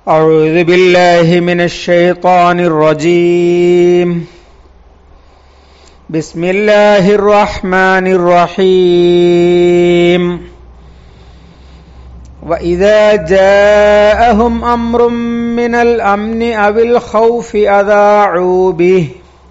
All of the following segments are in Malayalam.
أعوذ بالله من الشيطان الرجيم بسم الله الرحمن الرحيم وإذا جاءهم أمر من الأمن أو الخوف أذاعوا به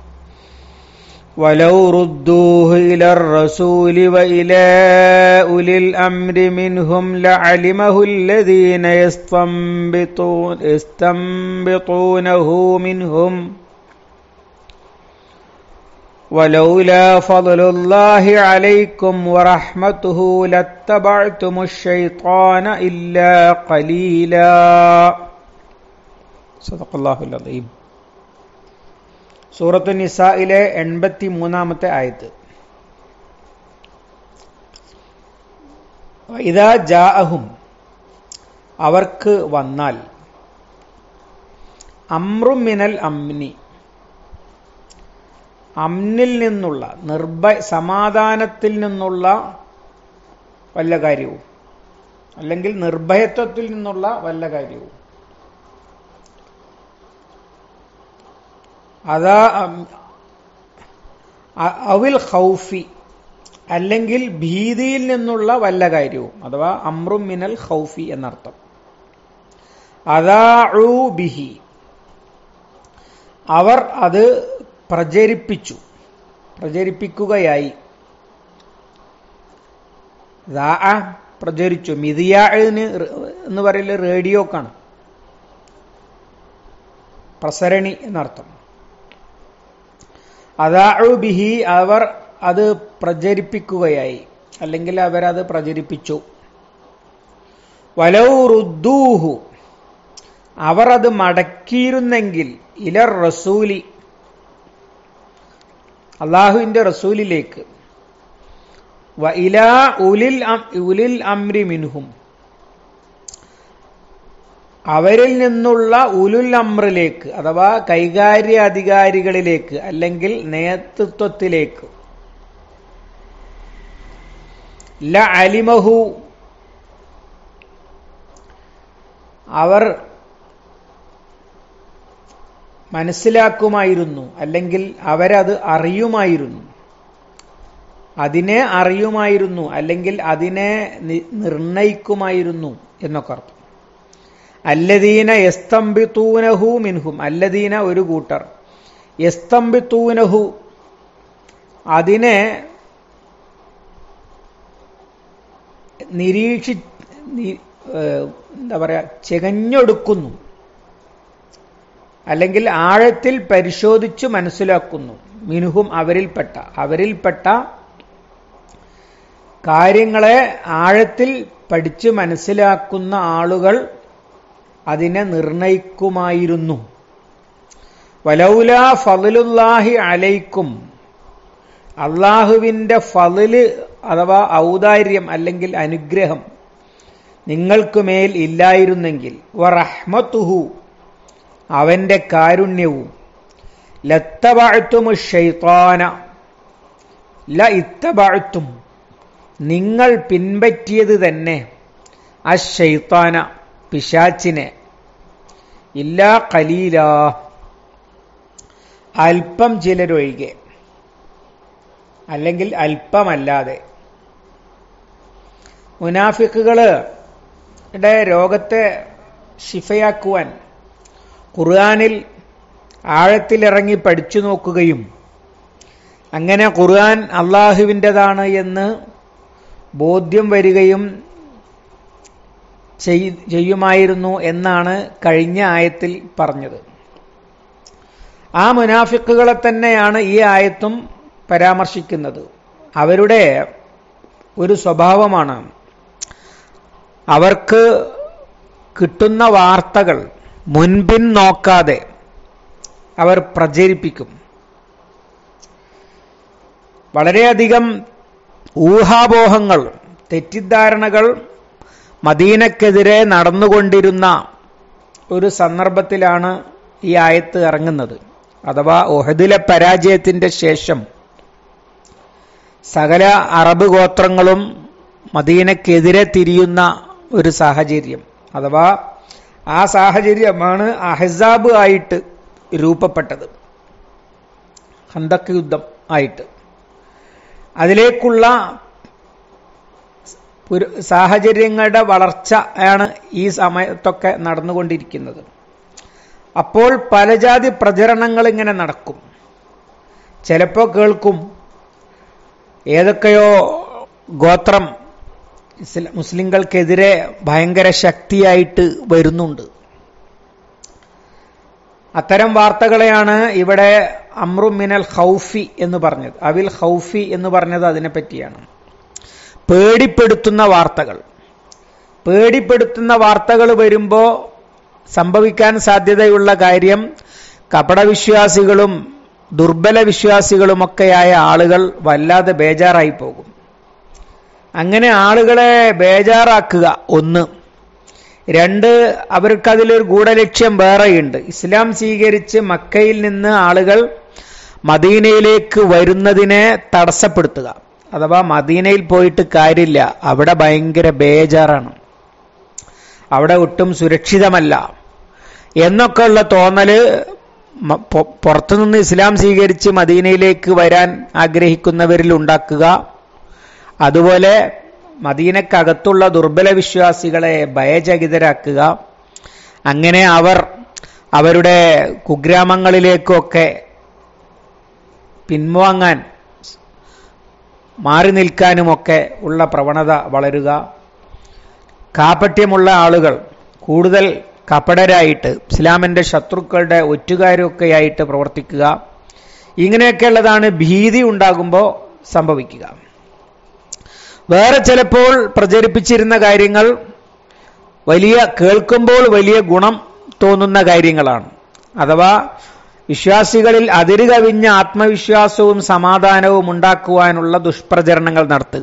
ولو ردوه إلى الرسول وإلى أولي الأمر منهم لعلمه الذين يستنبطون يستنبطونه منهم ولولا فضل الله عليكم ورحمته لاتبعتم الشيطان إلا قليلا صدق الله العظيم സൂറത്തു നിസായിലെ എൺപത്തി മൂന്നാമത്തെ ആയത്ത് ഇതാ ജാഅഹും അവർക്ക് വന്നാൽ അമ്രുമിനൽ അമ്നി അമ്നിൽ നിന്നുള്ള നിർഭയ സമാധാനത്തിൽ നിന്നുള്ള വല്ല കാര്യവും അല്ലെങ്കിൽ നിർഭയത്വത്തിൽ നിന്നുള്ള വല്ല കാര്യവും അതാ അവിൽ ഖൗഫി അല്ലെങ്കിൽ ഭീതിയിൽ നിന്നുള്ള വല്ല കാര്യവും അഥവാ അമ്രും മിനൽ ഖൗഫി എന്നർത്ഥം അതാ ബിഹി അവർ അത് പ്രചരിപ്പിച്ചു പ്രചരിപ്പിക്കുകയായി പ്രചരിച്ചു മിതിയാന് എന്ന് പറയല് റേഡിയോക്കാണ് പ്രസരണി എന്നർത്ഥം അതാഴു ബിഹി അവർ അത് പ്രചരിപ്പിക്കുകയായി അല്ലെങ്കിൽ അവരത് പ്രചരിപ്പിച്ചു വലൗ റുദ്ദൂഹു അവർ അത് മടക്കിയിരുന്നെങ്കിൽ ഇലർ റസൂലി അള്ളാഹുവിന്റെ റസൂലിലേക്ക് വ ഇലാ ഉലിൽ ഉലിൽ അംരി മിൻഹും അവരിൽ നിന്നുള്ള ഉലുൽ അമ്രിലേക്ക് അഥവാ കൈകാര്യ അധികാരികളിലേക്ക് അല്ലെങ്കിൽ നേതൃത്വത്തിലേക്ക് ല അലിമഹു അവർ മനസ്സിലാക്കുമായിരുന്നു അല്ലെങ്കിൽ അവരത് അറിയുമായിരുന്നു അതിനെ അറിയുമായിരുന്നു അല്ലെങ്കിൽ അതിനെ നിർണയിക്കുമായിരുന്നു എന്നൊക്കെ അർത്ഥം അല്ലദീന യസ്തംബിത്തൂനഹു മിൻഹും അല്ലദീന ഒരു കൂട്ടർ യസ്തംബിത്തൂനഹു അതിനെ നിരീക്ഷി എന്താ പറയാ ചെകഞ്ഞൊടുക്കുന്നു അല്ലെങ്കിൽ ആഴത്തിൽ പരിശോധിച്ച് മനസ്സിലാക്കുന്നു മിനുഹും അവരിൽപ്പെട്ട അവരിൽപ്പെട്ട കാര്യങ്ങളെ ആഴത്തിൽ പഠിച്ച് മനസ്സിലാക്കുന്ന ആളുകൾ അതിനെ നിർണയിക്കുമായിരുന്നു വലൗല ഫലുല്ലാഹി അലൈക്കും അള്ളാഹുവിന്റെ ഫലില് അഥവാ ഔദാര്യം അല്ലെങ്കിൽ അനുഗ്രഹം നിങ്ങൾക്കുമേൽ ഇല്ലായിരുന്നെങ്കിൽ വറഹ്മത്തുഹു അവന്റെ കാരുണ്യവും ലത്തബഅത്തുമു ഷൈത്താന ല ഇത്തബഅത്തും നിങ്ങൾ പിൻപറ്റിയത് തന്നെ അഷൈത്താന പിശാച്ചിനെ ഇല്ലാ കലീല അല്പം ചിലരൊഴികെ അല്ലെങ്കിൽ അല്പമല്ലാതെ മുനാഫിക്കുകളുടെ രോഗത്തെ ശിഫയാക്കുവാൻ ഖുർആാനിൽ ആഴത്തിലിറങ്ങി പഠിച്ചു നോക്കുകയും അങ്ങനെ ഖുർആൻ അള്ളാഹുവിൻ്റെതാണ് എന്ന് ബോധ്യം വരികയും ചെയ്യുമായിരുന്നു എന്നാണ് കഴിഞ്ഞ ആയത്തിൽ പറഞ്ഞത് ആ മുനാഫിക്കുകളെ തന്നെയാണ് ഈ ആയത്തും പരാമർശിക്കുന്നത് അവരുടെ ഒരു സ്വഭാവമാണ് അവർക്ക് കിട്ടുന്ന വാർത്തകൾ മുൻപിൻ നോക്കാതെ അവർ പ്രചരിപ്പിക്കും വളരെയധികം ഊഹാപോഹങ്ങൾ തെറ്റിദ്ധാരണകൾ മദീനക്കെതിരെ നടന്നുകൊണ്ടിരുന്ന ഒരു സന്ദർഭത്തിലാണ് ഈ ആയത്ത് ഇറങ്ങുന്നത് അഥവാ ഒഹദിലെ പരാജയത്തിന്റെ ശേഷം സകല അറബ് ഗോത്രങ്ങളും മദീനക്കെതിരെ തിരിയുന്ന ഒരു സാഹചര്യം അഥവാ ആ സാഹചര്യമാണ് അഹസാബ് ആയിട്ട് രൂപപ്പെട്ടത് ഹന്തക്ക് യുദ്ധം ആയിട്ട് അതിലേക്കുള്ള പുര- സാഹചര്യങ്ങളുടെ വളർച്ച ആണ് ഈ സമയത്തൊക്കെ നടന്നുകൊണ്ടിരിക്കുന്നത് അപ്പോൾ പലജാതി പ്രചരണങ്ങൾ ഇങ്ങനെ നടക്കും ചിലപ്പോൾ കേൾക്കും ഏതൊക്കെയോ ഗോത്രം ഇസ്ല- മുസ്ലിങ്ങൾക്കെതിരെ ഭയങ്കര ശക്തിയായിട്ട് വരുന്നുണ്ട് അത്തരം വാർത്തകളെയാണ് ഇവിടെ അമ്രു മിനൽ ഹൗഫി എന്ന് പറഞ്ഞത് അവിൽ ഹൗഫി എന്ന് പറഞ്ഞത് അതിനെ പറ്റിയാണ് പേടിപ്പെടുത്തുന്ന വാർത്തകൾ പേടിപ്പെടുത്തുന്ന വാർത്തകൾ വരുമ്പോൾ സംഭവിക്കാൻ സാധ്യതയുള്ള കാര്യം കപടവിശ്വാസികളും ദുർബല വിശ്വാസികളുമൊക്കെയായ ആളുകൾ വല്ലാതെ ബേജാറായി പോകും അങ്ങനെ ആളുകളെ ബേജാറാക്കുക ഒന്ന് രണ്ട് അവർക്കതിലൊരു ഗൂഢലക്ഷ്യം വേറെയുണ്ട് ഇസ്ലാം സ്വീകരിച്ച് മക്കയിൽ നിന്ന് ആളുകൾ മദീനയിലേക്ക് വരുന്നതിനെ തടസ്സപ്പെടുത്തുക അഥവാ മദീനയിൽ പോയിട്ട് കാര്യമില്ല അവിടെ ഭയങ്കര ബേജാറാണ് അവിടെ ഒട്ടും സുരക്ഷിതമല്ല എന്നൊക്കെയുള്ള തോന്നല് മ- പൊ- പുറത്തുനിന്ന് ഇസ്ലാം സ്വീകരിച്ച് മദീനയിലേക്ക് വരാൻ ആഗ്രഹിക്കുന്നവരിൽ ഉണ്ടാക്കുക അതുപോലെ മദീനക്കകത്തുള്ള ദുർബല വിശ്വാസികളെ ഭയചകിതരാക്കുക അങ്ങനെ അവർ അവരുടെ കുഗ്രാമങ്ങളിലേക്കൊക്കെ പിൻവാങ്ങാൻ മാറി നിൽക്കാനുമൊക്കെ ഉള്ള പ്രവണത വളരുക കാപട്യമുള്ള ആളുകൾ കൂടുതൽ കപടരായിട്ട് ഇസ്ലാമിന്റെ ശത്രുക്കളുടെ ഒറ്റുകാരൊക്കെയായിട്ട് പ്രവർത്തിക്കുക ഇങ്ങനെയൊക്കെയുള്ളതാണ് ഭീതി ഉണ്ടാകുമ്പോൾ സംഭവിക്കുക വേറെ ചിലപ്പോൾ പ്രചരിപ്പിച്ചിരുന്ന കാര്യങ്ങൾ വലിയ കേൾക്കുമ്പോൾ വലിയ ഗുണം തോന്നുന്ന കാര്യങ്ങളാണ് അഥവാ വിശ്വാസികളിൽ അതിര് കവിഞ്ഞ ആത്മവിശ്വാസവും സമാധാനവും ഉണ്ടാക്കുവാനുള്ള ദുഷ്പ്രചരണങ്ങൾ നടത്തുക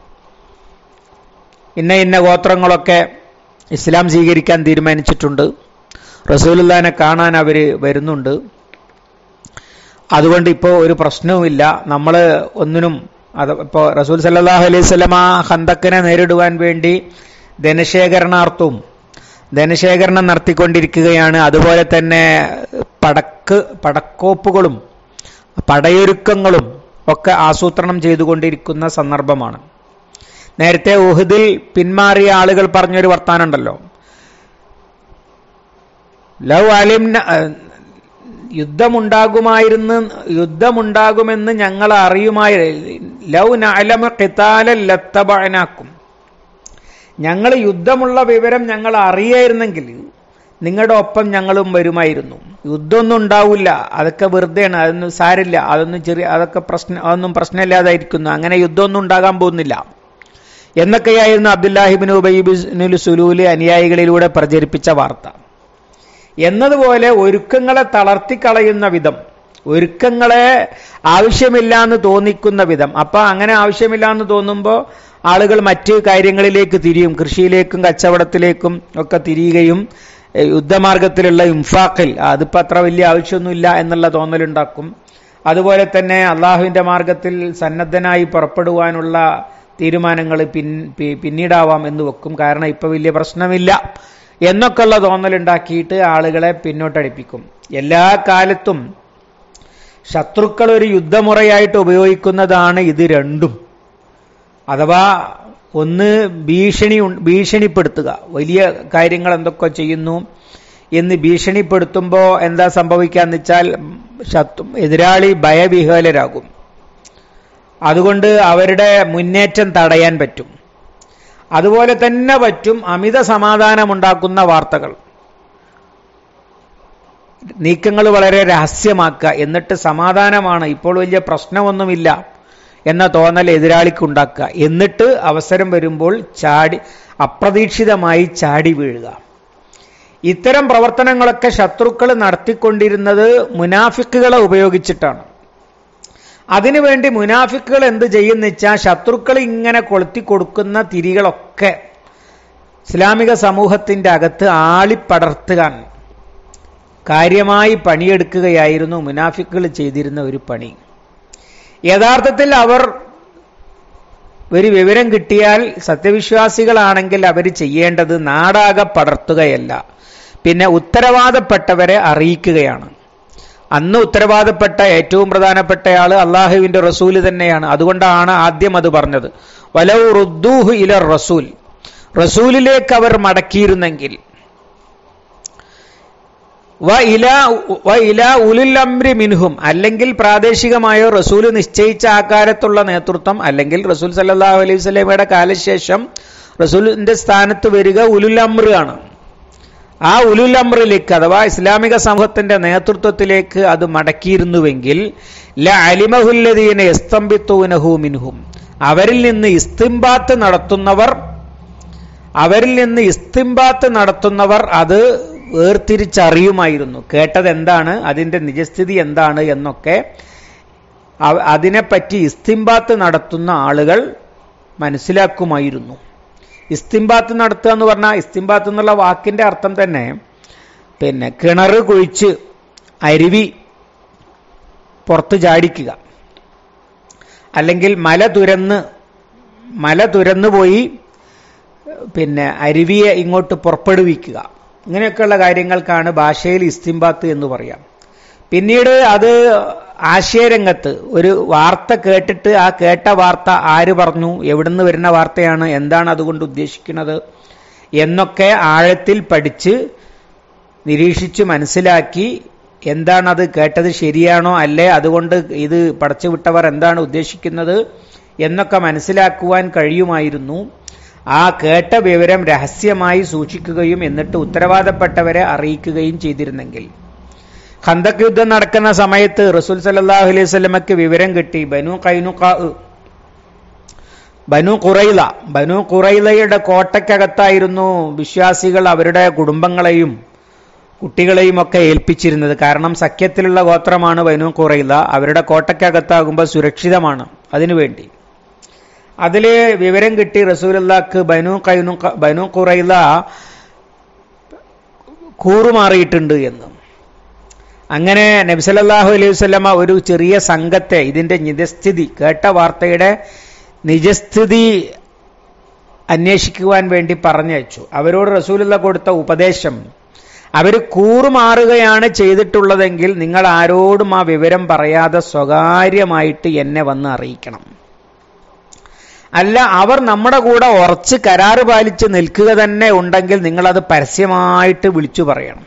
ഇന്ന ഇന്ന ഗോത്രങ്ങളൊക്കെ ഇസ്ലാം സ്വീകരിക്കാൻ തീരുമാനിച്ചിട്ടുണ്ട് റസൂലുല്ലാനെ കാണാൻ അവർ വരുന്നുണ്ട് അതുകൊണ്ട് ഇപ്പോൾ ഒരു പ്രശ്നവുമില്ല നമ്മൾ ഒന്നിനും അത് ഇപ്പോൾ റസൂൽ സല്ലാഹു അലൈഹി സ്വലം ആ ഹന്തക്കിനെ നേരിടുവാൻ വേണ്ടി ധനശേഖരണാർത്ഥവും ധനശേഖരണം നടത്തിക്കൊണ്ടിരിക്കുകയാണ് അതുപോലെ തന്നെ പടക്ക് പടക്കോപ്പുകളും പടയൊരുക്കങ്ങളും ഒക്കെ ആസൂത്രണം ചെയ്തുകൊണ്ടിരിക്കുന്ന സന്ദർഭമാണ് നേരത്തെ ഉഹദിൽ പിന്മാറിയ ആളുകൾ പറഞ്ഞൊരു വർത്താനുണ്ടല്ലോ ലവ് അലിം യുദ്ധമുണ്ടാകുമായിരുന്നു യുദ്ധമുണ്ടാകുമെന്ന് ഞങ്ങൾ അറിയുമായി ലവ് നഅലമ ഖിതാലൻ ലത്തബഅനാക്കും ഞങ്ങൾ യുദ്ധമുള്ള വിവരം ഞങ്ങൾ അറിയായിരുന്നെങ്കിൽ നിങ്ങളുടെ ഒപ്പം ഞങ്ങളും വരുമായിരുന്നു യുദ്ധമൊന്നും ഉണ്ടാവില്ല അതൊക്കെ വെറുതെയാണ് അതൊന്നും സാരില്ല അതൊന്നും ചെറിയ അതൊക്കെ പ്രശ്നം അതൊന്നും പ്രശ്നമില്ലാതായിരിക്കുന്നു അങ്ങനെ യുദ്ധമൊന്നും ഉണ്ടാകാൻ പോകുന്നില്ല എന്നൊക്കെയായിരുന്നു അബ്ദുല്ലാഹിബിൻ ഉബൈബിനുൽ സുലൂല് അനുയായികളിലൂടെ പ്രചരിപ്പിച്ച വാർത്ത എന്നതുപോലെ ഒരുക്കങ്ങളെ തളർത്തിക്കളയുന്ന വിധം ഒരുക്കങ്ങളെ ആവശ്യമില്ല എന്ന് തോന്നിക്കുന്ന വിധം അപ്പൊ അങ്ങനെ ആവശ്യമില്ല എന്ന് തോന്നുമ്പോൾ ആളുകൾ മറ്റ് കാര്യങ്ങളിലേക്ക് തിരിയും കൃഷിയിലേക്കും കച്ചവടത്തിലേക്കും ഒക്കെ തിരിയുകയും ഏഹ് യുദ്ധമാർഗത്തിലുള്ള ഇംഫാഖിൽ അതിപ്പോ അത്ര വലിയ ആവശ്യമൊന്നുമില്ല എന്നുള്ള തോന്നലുണ്ടാക്കും അതുപോലെ തന്നെ അള്ളാഹുവിന്റെ മാർഗത്തിൽ സന്നദ്ധനായി പുറപ്പെടുവാനുള്ള തീരുമാനങ്ങൾ പിൻ പി- പിന്നീടാവാം എന്ന് വെക്കും കാരണം ഇപ്പൊ വലിയ പ്രശ്നമില്ല എന്നൊക്കെയുള്ള തോന്നലുണ്ടാക്കിയിട്ട് ആളുകളെ പിന്നോട്ടടിപ്പിക്കും എല്ലാ കാലത്തും ശത്രുക്കൾ ഒരു യുദ്ധമുറയായിട്ട് ഉപയോഗിക്കുന്നതാണ് ഇത് രണ്ടും അഥവാ ഒന്ന് ഭീഷണി ഉൺ- ഭീഷണിപ്പെടുത്തുക വലിയ കാര്യങ്ങൾ എന്തൊക്കെ ചെയ്യുന്നു എന്ന് ഭീഷണിപ്പെടുത്തുമ്പോൾ എന്താ സംഭവിക്കാന്ന് വെച്ചാൽ ശത്രു എതിരാളി ഭയവിഹ്വലരാകും അതുകൊണ്ട് അവരുടെ മുന്നേറ്റം തടയാൻ പറ്റും അതുപോലെ തന്നെ പറ്റും അമിത സമാധാനമുണ്ടാക്കുന്ന വാർത്തകൾ നീക്കങ്ങൾ വളരെ രഹസ്യമാക്കുക എന്നിട്ട് സമാധാനമാണ് ഇപ്പോൾ വലിയ പ്രശ്നമൊന്നുമില്ല എന്ന തോന്നൽ എതിരാളിക്ക് ഉണ്ടാക്കുക എന്നിട്ട് അവസരം വരുമ്പോൾ ചാടി അപ്രതീക്ഷിതമായി ചാടി വീഴുക ഇത്തരം പ്രവർത്തനങ്ങളൊക്കെ ശത്രുക്കൾ നടത്തിക്കൊണ്ടിരുന്നത് മുനാഫിക്കുകളെ ഉപയോഗിച്ചിട്ടാണ് അതിനുവേണ്ടി മുനാഫിക്കുകൾ എന്ത് ചെയ്യുന്ന വെച്ചാൽ ശത്രുക്കൾ ഇങ്ങനെ കൊളുത്തി കൊടുക്കുന്ന തിരികളൊക്കെ ഇസ്ലാമിക സമൂഹത്തിന്റെ അകത്ത് ആളിപ്പടർത്തുകാൻ കാര്യമായി പണിയെടുക്കുകയായിരുന്നു മുനാഫിക്കുകൾ ചെയ്തിരുന്ന ഒരു പണി യഥാർത്ഥത്തിൽ അവർ ഒരു വിവരം കിട്ടിയാൽ സത്യവിശ്വാസികളാണെങ്കിൽ അവർ ചെയ്യേണ്ടത് നാടാകെ പടർത്തുകയല്ല പിന്നെ ഉത്തരവാദപ്പെട്ടവരെ അറിയിക്കുകയാണ് അന്ന് ഉത്തരവാദപ്പെട്ട ഏറ്റവും പ്രധാനപ്പെട്ടയാൾ അള്ളാഹുവിന്റെ റസൂല് തന്നെയാണ് അതുകൊണ്ടാണ് ആദ്യം അത് പറഞ്ഞത് വലൗ റുദ്ദൂഹു ഇല റസൂൽ റസൂലിലേക്ക് അവർ മടക്കിയിരുന്നെങ്കിൽ വ ഇല വ ഇല ഉലുൽ അംരി മിൻഹും അല്ലെങ്കിൽ പ്രാദേശികമായോ റസൂൽ നിശ്ചയിച്ച ആകാരത്തുള്ള നേതൃത്വം അല്ലെങ്കിൽ റസൂൽ സല്ലല്ലാഹു അലൈഹി വസല്ലമയുടെ കാലശേഷം റസൂലിന്റെ സ്ഥാനത്ത് വരിക ഉലുൽ അമ്ര ആണ് ആ ഉലുൽ അമ്രിലേക്ക് അഥവാ ഇസ്ലാമിക സമൂഹത്തിന്റെ നേതൃത്വത്തിലേക്ക് അത് മടക്കിയിരുന്നുവെങ്കിൽ ല അലിമഹുല്ലദീന എസ്തംബിത്തൂനഹു മിൻഹും അവരിൽ നിന്ന് ഇസ്തിംബാത്ത് നടത്തുന്നവർ അവരിൽ നിന്ന് ഇസ്തിംബാത്ത് നടത്തുന്നവർ അത് വേർതിരിച്ചറിയുമായിരുന്നു കേട്ടത് എന്താണ് അതിന്റെ നിജസ്ഥിതി എന്താണ് എന്നൊക്കെ അവ- അതിനെപ്പറ്റി ഇസ്തിംബാത്ത് നടത്തുന്ന ആളുകൾ മനസ്സിലാക്കുമായിരുന്നു ഇസ്തിംബാത്ത് നടത്തുക എന്ന് പറഞ്ഞാൽ ഇസ്തിംബാത്ത് എന്നുള്ള വാക്കിന്റെ അർത്ഥം തന്നെ പിന്നെ കിണർ കുഴിച്ച് അരുവി പുറത്ത് ചാടിക്കുക അല്ലെങ്കിൽ മല തുരന്ന് മല തുരന്നു പോയി പിന്നെ അരുവിയെ ഇങ്ങോട്ട് പുറപ്പെടുവിക്കുക ഇങ്ങനെയൊക്കെയുള്ള കാര്യങ്ങൾക്കാണ് ഭാഷയിൽ ഇസ്തിംബാത്ത് എന്ന് പറയാം പിന്നീട് അത് ആശയരംഗത്ത് ഒരു വാർത്ത കേട്ടിട്ട് ആ കേട്ട വാർത്ത ആര് പറഞ്ഞു എവിടുന്ന് വരുന്ന വാർത്തയാണ് എന്താണ് അതുകൊണ്ട് ഉദ്ദേശിക്കുന്നത് എന്നൊക്കെ ആഴത്തിൽ പഠിച്ച് നിരീക്ഷിച്ച് മനസ്സിലാക്കി എന്താണത് കേട്ടത് ശരിയാണോ അല്ലേ അതുകൊണ്ട് ഇത് പടച്ചു വിട്ടവർ എന്താണ് ഉദ്ദേശിക്കുന്നത് എന്നൊക്കെ മനസ്സിലാക്കുവാൻ കഴിയുമായിരുന്നു ആ കേട്ട വിവരം രഹസ്യമായി സൂക്ഷിക്കുകയും എന്നിട്ട് ഉത്തരവാദപ്പെട്ടവരെ അറിയിക്കുകയും ചെയ്തിരുന്നെങ്കിൽ ഖന്തക് യുദ്ധം നടക്കുന്ന സമയത്ത് റസൂൽ സല്ലല്ലാഹു അലൈഹി വസല്ലമക്ക് വിവരം കിട്ടി ബനു കൈനുഖാ ബനു ഖുറൈല ബനു ഖുറൈലയുടെ കോട്ടയ്ക്കകത്തായിരുന്നു വിശ്വാസികൾ അവരുടെ കുടുംബങ്ങളെയും കുട്ടികളെയും ഒക്കെ ഏൽപ്പിച്ചിരുന്നത് കാരണം സഖ്യത്തിലുള്ള ഗോത്രമാണ് ബനു ഖുറൈല അവരുടെ കോട്ടയ്ക്കകത്താകുമ്പോൾ സുരക്ഷിതമാണ് അതിനുവേണ്ടി അതില് വിവരം കിട്ടി റസൂലുള്ളാക്ക് ബനു കൈനു ബനു ഖുറൈല കൂറുമാറിയിട്ടുണ്ട് എന്ന് അങ്ങനെ നബ്സലല്ലാഹു അലൈഹി വസല്ലമ ഒരു ചെറിയ സംഘത്തെ ഇതിന്റെ നിജസ്ഥിതി കേട്ട വാർത്തയുടെ നിജസ്ഥിതി അന്വേഷിക്കുവാൻ വേണ്ടി പറഞ്ഞയച്ചു അവരോട് റസൂലുള്ള കൊടുത്ത ഉപദേശം അവർ കൂറുമാറുകയാണ് ചെയ്തിട്ടുള്ളതെങ്കിൽ നിങ്ങൾ ആരോടും ആ വിവരം പറയാതെ സ്വകാര്യമായിട്ട് എന്നെ വന്ന് അറിയിക്കണം അല്ല അവർ നമ്മുടെ കൂടെ ഉറച്ച് കരാറ് പാലിച്ച് നിൽക്കുക തന്നെ ഉണ്ടെങ്കിൽ നിങ്ങളത് പരസ്യമായിട്ട് വിളിച്ചു പറയണം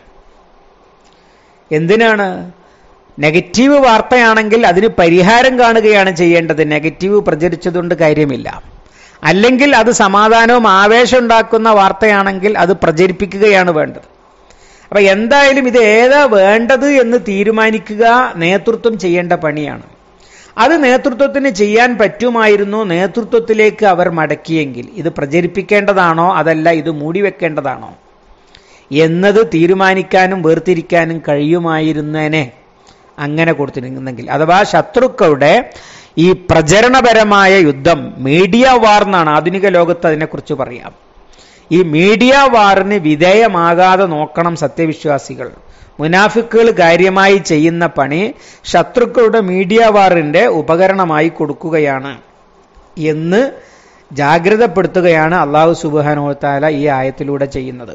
എന്തിനാണ് നെഗറ്റീവ് വാർത്തയാണെങ്കിൽ അതിന് പരിഹാരം കാണുകയാണ് ചെയ്യേണ്ടത് നെഗറ്റീവ് പ്രചരിച്ചതുകൊണ്ട് കാര്യമില്ല അല്ലെങ്കിൽ അത് സമാധാനവും ആവേശം ഉണ്ടാക്കുന്ന വാർത്തയാണെങ്കിൽ അത് പ്രചരിപ്പിക്കുകയാണ് വേണ്ടത് അപ്പൊ എന്തായാലും ഇത് ഏതാ വേണ്ടത് എന്ന് തീരുമാനിക്കുക നേതൃത്വം ചെയ്യേണ്ട പണിയാണ് അത് നേതൃത്വത്തിന് ചെയ്യാൻ പറ്റുമായിരുന്നു നേതൃത്വത്തിലേക്ക് അവർ മടക്കിയെങ്കിൽ ഇത് പ്രചരിപ്പിക്കേണ്ടതാണോ അതല്ല ഇത് മൂടിവെക്കേണ്ടതാണോ എന്നത് തീരുമാനിക്കാനും വേർതിരിക്കാനും കഴിയുമായിരുന്നേനെ അങ്ങനെ കൊടുത്തിരുന്നെങ്കിൽ അഥവാ ശത്രുക്കളുടെ ഈ പ്രചരണപരമായ യുദ്ധം മീഡിയ വാർ എന്നാണ് ആധുനിക ലോകത്ത് അതിനെക്കുറിച്ച് പറയാം ഈ മീഡിയ വാറിന് വിധേയമാകാതെ നോക്കണം സത്യവിശ്വാസികൾ മുനാഫിക്കുകൾ കാര്യമായി ചെയ്യുന്ന പണി ശത്രുക്കളുടെ മീഡിയ വാറിന്റെ ഉപകരണമായി കൊടുക്കുകയാണ് എന്ന് ജാഗ്രതപ്പെടുത്തുകയാണ് അള്ളാഹു സുബാനോത്താല ഈ ആയത്തിലൂടെ ചെയ്യുന്നത്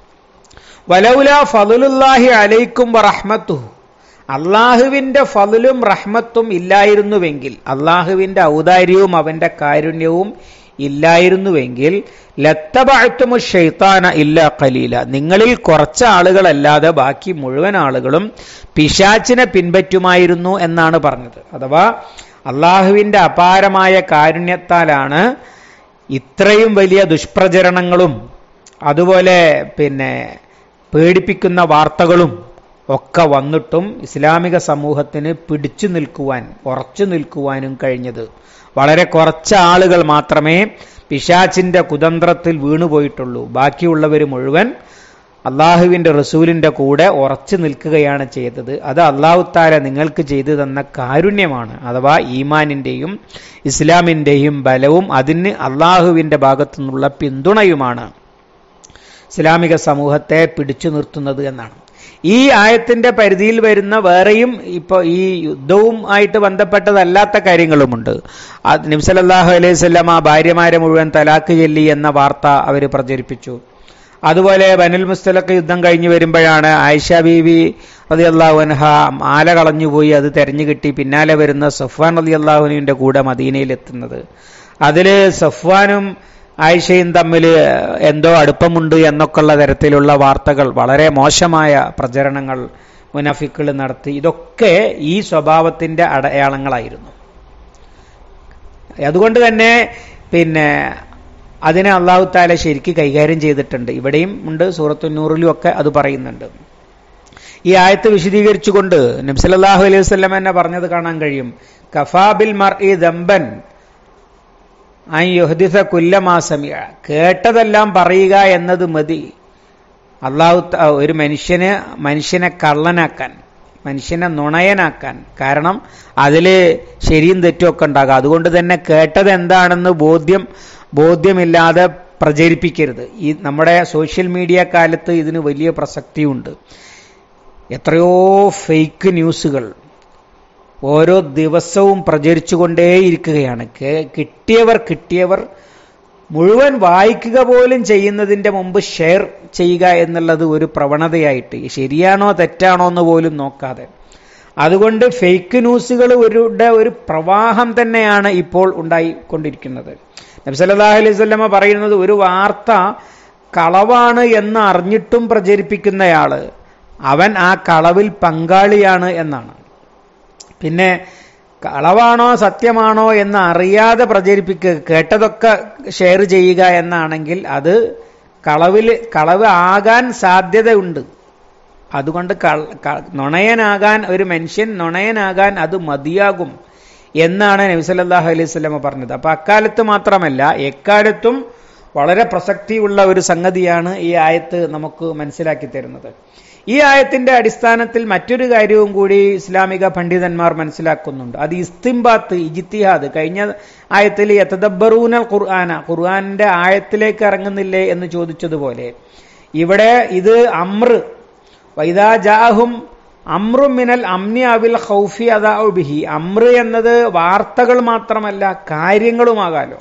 വലൗല ഫലുല്ലാഹി അലൈക്കും റഹ്മത്തുഹു അള്ളാഹുവിന്റെ ഫലുലും റഹ്മത്തും ഇല്ലായിരുന്നുവെങ്കിൽ അള്ളാഹുവിന്റെ ഔദാര്യവും അവന്റെ കാരുണ്യവും ഇല്ലായിരുന്നുവെങ്കിൽ ലത്തബഴത്തുമു ഷെയ്ത്താന ഇല്ല കലീല നിങ്ങളിൽ കുറച്ച് ആളുകളല്ലാതെ ബാക്കി മുഴുവൻ ആളുകളും പിശാച്ചിനെ പിൻപറ്റുമായിരുന്നു എന്നാണ് പറഞ്ഞത് അഥവാ അള്ളാഹുവിന്റെ അപാരമായ കാരുണ്യത്താലാണ് ഇത്രയും വലിയ ദുഷ്പ്രചരണങ്ങളും അതുപോലെ പിന്നെ പേടിപ്പിക്കുന്ന വാർത്തകളും ഒക്കെ വന്നിട്ടും ഇസ്ലാമിക സമൂഹത്തിന് പിടിച്ചു നിൽക്കുവാൻ ഉറച്ചു നിൽക്കുവാനും കഴിഞ്ഞത് വളരെ കുറച്ച് ആളുകൾ മാത്രമേ പിശാച്ചിന്റെ കുതന്ത്രത്തിൽ വീണുപോയിട്ടുള്ളൂ ബാക്കിയുള്ളവർ മുഴുവൻ അള്ളാഹുവിന്റെ റസൂലിന്റെ കൂടെ ഉറച്ചു നിൽക്കുകയാണ് ചെയ്തത് അത് അള്ളാഹുത്താര നിങ്ങൾക്ക് ചെയ്തു തന്ന കാരുണ്യമാണ് അഥവാ ഈമാനിന്റെയും ഇസ്ലാമിന്റെയും ബലവും അതിന് അള്ളാഹുവിന്റെ ഭാഗത്തു നിന്നുള്ള പിന്തുണയുമാണ് ഇസ്ലാമിക സമൂഹത്തെ പിടിച്ചു നിർത്തുന്നത് എന്നാണ് ഈ ആയത്തിന്റെ പരിധിയിൽ വരുന്ന വേറെയും ഇപ്പൊ ഈ യുദ്ധവും ആയിട്ട് ബന്ധപ്പെട്ടതല്ലാത്ത കാര്യങ്ങളുമുണ്ട് നിംസലല്ലാഹു അലൈഹി സ്വല്ലം ആ ഭാര്യമാരെ മുഴുവൻ തലാക്ക് ചൊല്ലി എന്ന വാർത്ത അവർ പ്രചരിപ്പിച്ചു അതുപോലെ ബനുൽ മുസ്തലക്ക് യുദ്ധം കഴിഞ്ഞ് വരുമ്പോഴാണ് ആയിഷ ബീവി റതി അള്ളാഹുൻഹ മാല കളഞ്ഞുപോയി അത് തെരഞ്ഞു കിട്ടി പിന്നാലെ വരുന്ന സഫ്വാൻ റതി അള്ളാഹുനുവിന്റെ കൂടെ മദീനയിൽ എത്തുന്നത് അതില് സഫ്വാനും ആയിഷയും തമ്മിൽ എന്തോ അടുപ്പമുണ്ട് എന്നൊക്കെയുള്ള തരത്തിലുള്ള വാർത്തകൾ വളരെ മോശമായ പ്രചരണങ്ങൾ മുനാഫിക്കുകൾ നടത്തി ഇതൊക്കെ ഈ സ്വഭാവത്തിന്റെ അടയാളങ്ങളായിരുന്നു അതുകൊണ്ട് തന്നെ പിന്നെ അതിനെ അള്ളാഹു താല ശരിക്ക് കൈകാര്യം ചെയ്തിട്ടുണ്ട് ഇവിടെയും ഉണ്ട് സൂറത്തുന്നൂറിലും ഒക്കെ അത് പറയുന്നുണ്ട് ഈ ആയത്ത് വിശദീകരിച്ചുകൊണ്ട് നബ്സലാഹു അലൈഹി വസ്ലം എന്നെ പറഞ്ഞത് കാണാൻ കഴിയും കഫാബിൽ മർ ഇ ദമ്പൻ യുഹദിസ കുല്ലമാസമിയ കേട്ടതെല്ലാം പറയുക എന്നത് മതി അള്ളാഹു ഒരു മനുഷ്യന് മനുഷ്യനെ കള്ളനാക്കാൻ മനുഷ്യനെ നുണയനാക്കാൻ കാരണം അതില് ശരിയും തെറ്റും ഒക്കെ ഉണ്ടാകാം അതുകൊണ്ട് തന്നെ കേട്ടത് എന്താണെന്ന് ബോധ്യം ബോധ്യമില്ലാതെ പ്രചരിപ്പിക്കരുത് ഈ നമ്മുടെ സോഷ്യൽ മീഡിയ കാലത്ത് ഇതിന് വലിയ പ്രസക്തിയുണ്ട് എത്രയോ ഫേക്ക് ന്യൂസുകൾ ഓരോ ദിവസവും പ്രചരിച്ചുകൊണ്ടേയിരിക്കുകയാണ് കിട്ടിയവർ കിട്ടിയവർ മുഴുവൻ വായിക്കുക പോലും ചെയ്യുന്നതിന്റെ മുമ്പ് ഷെയർ ചെയ്യുക എന്നുള്ളത് ഒരു പ്രവണതയായിട്ട് ശരിയാണോ തെറ്റാണോ എന്ന് പോലും നോക്കാതെ അതുകൊണ്ട് ഫേക്ക് ന്യൂസുകൾ ഒരു ഒരു പ്രവാഹം തന്നെയാണ് ഇപ്പോൾ ഉണ്ടായിക്കൊണ്ടിരിക്കുന്നത് നബ്സല്ലാഹു അലൈഹി സ്വല്ലമ പറയുന്നത് ഒരു വാർത്ത കളവാണ് എന്ന് അറിഞ്ഞിട്ടും പ്രചരിപ്പിക്കുന്നയാള് അവൻ ആ കളവിൽ പങ്കാളിയാണ് എന്നാണ് പിന്നെ കളവാണോ സത്യമാണോ എന്ന് അറിയാതെ പ്രചരിപ്പിക്കുക കേട്ടതൊക്കെ ഷെയർ ചെയ്യുക എന്നാണെങ്കിൽ അത് കളവിൽ കളവ് ആകാൻ സാധ്യതയുണ്ട് അതുകൊണ്ട് നുണയനാകാൻ ഒരു മനുഷ്യൻ നുണയനാകാൻ അത് മതിയാകും എന്നാണ് നബിസല്ലാഹു അലൈഹി സ്വലമ പറഞ്ഞത് അപ്പൊ അക്കാലത്ത് മാത്രമല്ല എക്കാലത്തും വളരെ പ്രസക്തിയുള്ള ഒരു സംഗതിയാണ് ഈ ആയത്ത് നമുക്ക് മനസ്സിലാക്കി തരുന്നത് ഈ ആയത്തിന്റെ അടിസ്ഥാനത്തിൽ മറ്റൊരു കാര്യവും കൂടി ഇസ്ലാമിക പണ്ഡിതന്മാർ മനസ്സിലാക്കുന്നുണ്ട് അത് ഇസ്തിംബാത്ത് ഇജിത്തിഹാദ് കഴിഞ്ഞ ആയത്തിൽ യത്തദബറൂനൽ ഖുർആന ഖുർആാനിന്റെ ആയത്തിലേക്ക് ഇറങ്ങുന്നില്ലേ എന്ന് ചോദിച്ചതുപോലെ ഇവിടെ ഇത് അമ്ര വൈദാ ജാഹും അമ്രു മിനൽ അമ്നി അവിൽ ഹൗഫി അദാബിഹി അമ്ര എന്നത് വാർത്തകൾ മാത്രമല്ല കാര്യങ്ങളുമാകാലോ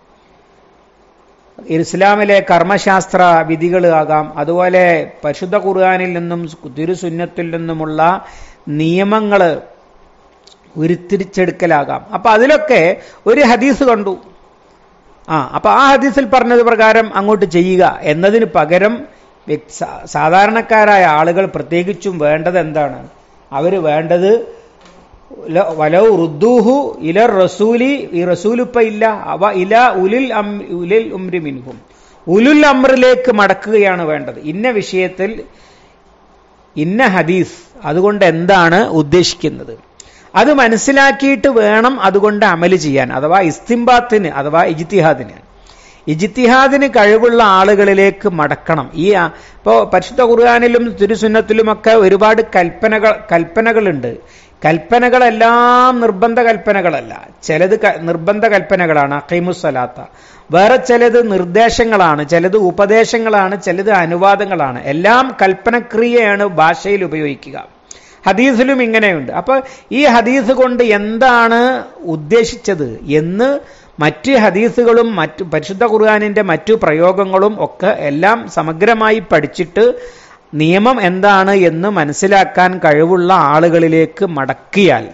ഇസ്ലാമിലെ കർമ്മശാസ്ത്ര വിധികൾ ആകാം അതുപോലെ പരിശുദ്ധ ഖുർആാനിൽ നിന്നും തിരുസുന്നത്തിൽ നിന്നുമുള്ള നിയമങ്ങൾ ഉരുത്തിരിച്ചെടുക്കലാകാം അപ്പൊ അതിലൊക്കെ ഒരു ഹദീസ് കണ്ടു ആ അപ്പൊ ആ ഹദീസിൽ പറഞ്ഞത് പ്രകാരം അങ്ങോട്ട് ചെയ്യുക എന്നതിന് പകരം സാധാരണക്കാരായ ആളുകൾ പ്രത്യേകിച്ചും വേണ്ടത് എന്താണ് അവര് വേണ്ടത് വലൗ റുദ്ദൂഹു ഇല റസൂലി ഈ റസൂൽ ഇപ്പൊ ഇല്ല അവ ഇല ഉലിൽ ഉലിൽ ഉംരി മിൻഹും ഉലുൽ അമ്രിലേക്ക് മടക്കുകയാണ് വേണ്ടത് ഇന്ന വിഷയത്തിൽ ഇന്ന ഹദീസ് അതുകൊണ്ട് എന്താണ് ഉദ്ദേശിക്കുന്നത് അത് മനസ്സിലാക്കിയിട്ട് വേണം അതുകൊണ്ട് അമല് ചെയ്യാൻ അഥവാ ഇസ്തിംബാത്തിന് അഥവാ ഇജിത്തിഹാദിന് ഇജിത്തിഹാദിന് കഴിവുള്ള ആളുകളിലേക്ക് മടക്കണം ഈ ഇപ്പോ പരിശുദ്ധ ഖുർആാനിലും തിരുസുന്നത്തിലുമൊക്കെ ഒരുപാട് കൽപ്പനകൾ കൽപ്പനകളുണ്ട് കൽപ്പനകളെല്ലാം നിർബന്ധ കൽപ്പനകളല്ല ചിലത് നിർബന്ധ കൽപ്പനകളാണ് അഖൈമുസലാത്ത വേറെ ചിലത് നിർദ്ദേശങ്ങളാണ് ചിലത് ഉപദേശങ്ങളാണ് ചിലത് അനുവാദങ്ങളാണ് എല്ലാം കൽപ്പനക്രിയയാണ് ഭാഷയിൽ ഉപയോഗിക്കുക ഹദീസിലും ഇങ്ങനെയുണ്ട് അപ്പൊ ഈ ഹദീസ് കൊണ്ട് എന്താണ് ഉദ്ദേശിച്ചത് എന്ന് മറ്റ് ഹദീസുകളും മറ്റു പരിശുദ്ധ ഖുർആാനിന്റെ മറ്റു പ്രയോഗങ്ങളും ഒക്കെ എല്ലാം സമഗ്രമായി പഠിച്ചിട്ട് നിയമം എന്താണ് എന്ന് മനസ്സിലാക്കാൻ കഴിവുള്ള ആളുകളിലേക്ക് മടക്കിയാൽ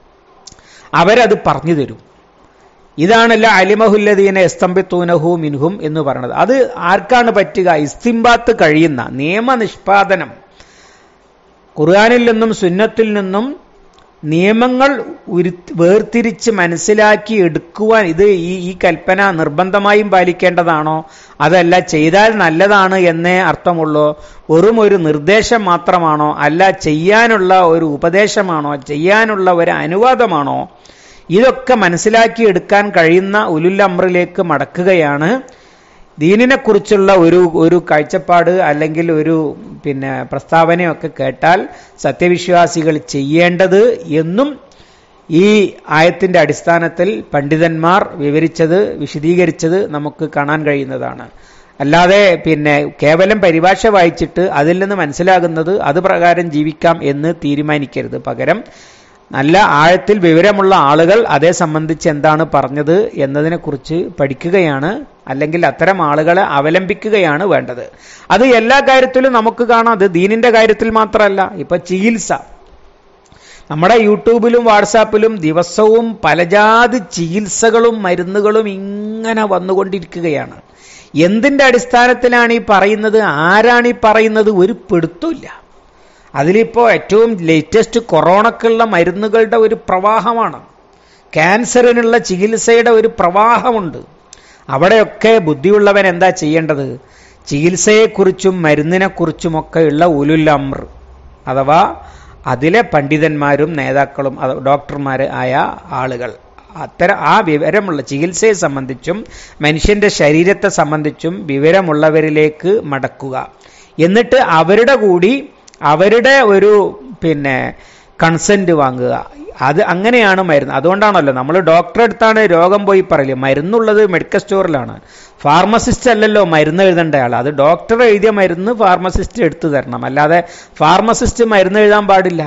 അവരത് പറഞ്ഞു തരും ഇതാണല്ല അലിമഹുല്ലദീനെ എസ്തംബിത്തൂനഹു മിൻഹും എന്ന് പറയുന്നത് അത് ആർക്കാണ് പറ്റുക ഇസ്തിംബാത്ത് കഴിയുന്ന നിയമനിഷ്പാദനം ഖുർആാനിൽ നിന്നും സുന്നത്തിൽ നിന്നും നിയമങ്ങൾ വേർതിരിച്ച് മനസ്സിലാക്കി എടുക്കുവാൻ ഇത് ഈ ഈ കൽപ്പന നിർബന്ധമായും പാലിക്കേണ്ടതാണോ അതല്ല ചെയ്താൽ നല്ലതാണ് എന്നേ അർത്ഥമുള്ളൂ വെറും ഒരു നിർദ്ദേശം മാത്രമാണോ അല്ല ചെയ്യാനുള്ള ഒരു ഉപദേശമാണോ ചെയ്യാനുള്ള ഒരു അനുവാദമാണോ ഇതൊക്കെ മനസ്സിലാക്കി എടുക്കാൻ കഴിയുന്ന ഉലുൽ അമ്രിലേക്ക് മടക്കുകയാണ് ദീനിനെക്കുറിച്ചുള്ള ഒരു ഒരു കാഴ്ചപ്പാട് അല്ലെങ്കിൽ ഒരു പിന്നെ പ്രസ്താവനയൊക്കെ കേട്ടാൽ സത്യവിശ്വാസികൾ ചെയ്യേണ്ടത് എന്നും ഈ ആയത്തിന്റെ അടിസ്ഥാനത്തിൽ പണ്ഡിതന്മാർ വിവരിച്ചത് വിശദീകരിച്ചത് നമുക്ക് കാണാൻ കഴിയുന്നതാണ് അല്ലാതെ പിന്നെ കേവലം പരിഭാഷ വായിച്ചിട്ട് അതിൽ നിന്ന് മനസ്സിലാകുന്നത് അത് പ്രകാരം ജീവിക്കാം എന്ന് തീരുമാനിക്കരുത് പകരം നല്ല ആഴത്തിൽ വിവരമുള്ള ആളുകൾ അതേ സംബന്ധിച്ച് എന്താണ് പറഞ്ഞത് എന്നതിനെക്കുറിച്ച് പഠിക്കുകയാണ് അല്ലെങ്കിൽ അത്തരം ആളുകളെ അവലംബിക്കുകയാണ് വേണ്ടത് അത് എല്ലാ കാര്യത്തിലും നമുക്ക് കാണാം അത് ദീനിന്റെ കാര്യത്തിൽ മാത്രമല്ല ഇപ്പൊ ചികിത്സ നമ്മുടെ യൂട്യൂബിലും വാട്സാപ്പിലും ദിവസവും പലജാതി ചികിത്സകളും മരുന്നുകളും ഇങ്ങനെ വന്നുകൊണ്ടിരിക്കുകയാണ് എന്തിന്റെ അടിസ്ഥാനത്തിലാണ് ഈ പറയുന്നത് ആരാണ് ഈ പറയുന്നത് ഒരു പിടുത്തമില്ല അതിലിപ്പോ ഏറ്റവും ലേറ്റസ്റ്റ് കൊറോണക്കുള്ള മരുന്നുകളുടെ ഒരു പ്രവാഹമാണ് ക്യാൻസറിനുള്ള ചികിത്സയുടെ ഒരു പ്രവാഹമുണ്ട് അവിടെയൊക്കെ ബുദ്ധിയുള്ളവൻ എന്താ ചെയ്യേണ്ടത് ചികിത്സയെക്കുറിച്ചും മരുന്നിനെക്കുറിച്ചുമൊക്കെ ഉള്ള ഉലുൽ അമ്ർ അഥവാ അതിലെ പണ്ഡിതന്മാരും നേതാക്കളും ഡോക്ടർമാർ ആയ ആളുകൾ അത്തരം ആ വിവരമുള്ള ചികിത്സയെ സംബന്ധിച്ചും മനുഷ്യന്റെ ശരീരത്തെ സംബന്ധിച്ചും വിവരമുള്ളവരിലേക്ക് മടക്കുക എന്നിട്ട് അവരുടെ കൂടി അവരുടെ ഒരു പിന്നെ കൺസെന്റ് വാങ്ങുക അത് അങ്ങനെയാണ് മരുന്ന് അതുകൊണ്ടാണല്ലോ നമ്മൾ ഡോക്ടറെ അടുത്താണ് രോഗം പോയി പറയല് മരുന്നുള്ളത് മെഡിക്കൽ സ്റ്റോറിലാണ് ഫാർമസിസ്റ്റ് അല്ലല്ലോ മരുന്ന് എഴുതേണ്ട ആൾ അത് ഡോക്ടർ എഴുതിയ മരുന്ന് ഫാർമസിസ്റ്റ് എടുത്തു തരണം അല്ലാതെ ഫാർമസിസ്റ്റ് മരുന്ന് എഴുതാൻ പാടില്ല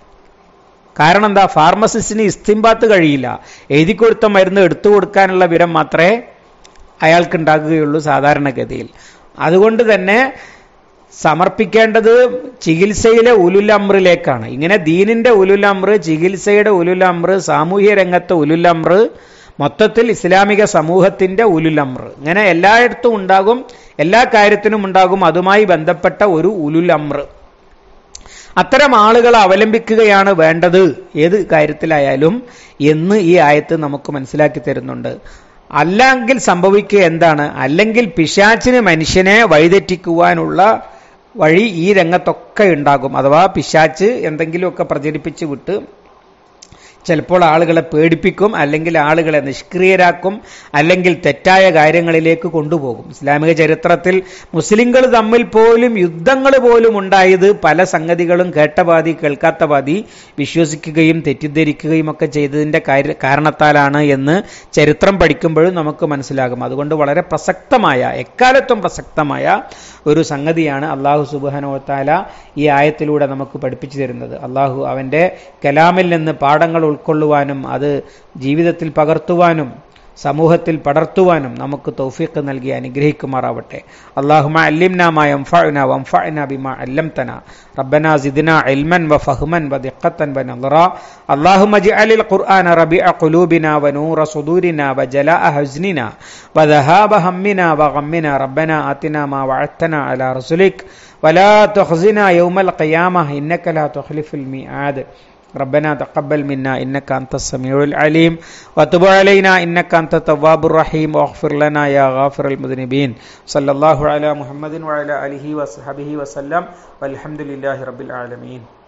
കാരണം എന്താ ഫാർമസിസ്റ്റിന് ഇസ്തിംബാത്ത് കഴിയില്ല എഴുതി കൊടുത്ത മരുന്ന് എടുത്തു കൊടുക്കാനുള്ള വിവരം മാത്രമേ അയാൾക്ക് ഉണ്ടാകുകയുള്ളൂ സാധാരണഗതിയിൽ അതുകൊണ്ട് തന്നെ സമർപ്പിക്കേണ്ടത് ചികിത്സയിലെ ഉലുലമ്രിലേക്കാണ് ഇങ്ങനെ ദീനിന്റെ ഉലുലമ്ര ചികിത്സയുടെ ഉലുലമ്ര സാമൂഹ്യ രംഗത്തെ ഉലുലമ്ര മൊത്തത്തിൽ ഇസ്ലാമിക സമൂഹത്തിന്റെ ഉലുലമ്ര ഇങ്ങനെ എല്ലായിടത്തും ഉണ്ടാകും എല്ലാ കാര്യത്തിനും ഉണ്ടാകും അതുമായി ബന്ധപ്പെട്ട ഒരു ഉലുലമ്ര അത്തരം ആളുകളെ അവലംബിക്കുകയാണ് വേണ്ടത് ഏത് കാര്യത്തിലായാലും എന്ന് ഈ ആയത്ത് നമുക്ക് മനസ്സിലാക്കി തരുന്നുണ്ട് അല്ലെങ്കിൽ സംഭവിക്കുക എന്താണ് അല്ലെങ്കിൽ പിശാച്ചിന് മനുഷ്യനെ വഴിതെറ്റിക്കുവാനുള്ള വഴി ഈ രംഗത്തൊക്കെ ഉണ്ടാകും അഥവാ പിശാച്ച് എന്തെങ്കിലുമൊക്കെ പ്രചരിപ്പിച്ച് വിട്ട് ചിലപ്പോൾ ആളുകളെ പേടിപ്പിക്കും അല്ലെങ്കിൽ ആളുകളെ നിഷ്ക്രിയരാക്കും അല്ലെങ്കിൽ തെറ്റായ കാര്യങ്ങളിലേക്ക് കൊണ്ടുപോകും ഇസ്ലാമിക ചരിത്രത്തിൽ മുസ്ലിങ്ങൾ തമ്മിൽ പോലും യുദ്ധങ്ങൾ പോലും ഉണ്ടായത് പല സംഗതികളും കേട്ട പാതി കേൾക്കാത്ത പാതി വിശ്വസിക്കുകയും തെറ്റിദ്ധരിക്കുകയും ഒക്കെ ചെയ്തതിന്റെ കാരണത്താലാണ് എന്ന് ചരിത്രം പഠിക്കുമ്പോഴും നമുക്ക് മനസ്സിലാകും അതുകൊണ്ട് വളരെ പ്രസക്തമായ എക്കാലത്തും പ്രസക്തമായ ഒരു സംഗതിയാണ് അള്ളാഹു സുബാനോത്താല ഈ ആയത്തിലൂടെ നമുക്ക് പഠിപ്പിച്ചു തരുന്നത് അള്ളാഹു അവന്റെ കലാമിൽ നിന്ന് പാഠങ്ങൾ ഉൾക്കൊള്ളുവാനും അത് ജീവിതത്തിൽ പകർത്തുവാനും സമൂഹത്തിൽ പടർത്തുവാനും നമുക്ക് തൗഫീഖ് നൽകി അനുഗ്രഹിക്കുമാറാവട്ടെ അള്ളാഹുമ അല്ലിംന യംഫഅന വംഫഅന ബിമാ അല്ലംതന റബ്ബന സിദ്ന ഇൽമൻ വഫഹ്മൻ വദിഖത്തൻ വനളറ اللهم اجعل القرآن ربيع قلوبنا ونور صدورنا وجلاء حزننا وذهاب همنا وغمنا ربنا آتنا ما وعدتنا على رسلك ولا تخزنا يوم القيامة إنك لا تخلف الميعاد ربنا تقبل منا إنك أنت السميع العليم وتب علينا إنك أنت التواب الرحيم واغفر لنا يا غافر المذنبين صلى الله على محمد وعلى آله وصحبه وسلم والحمد لله رب العالمين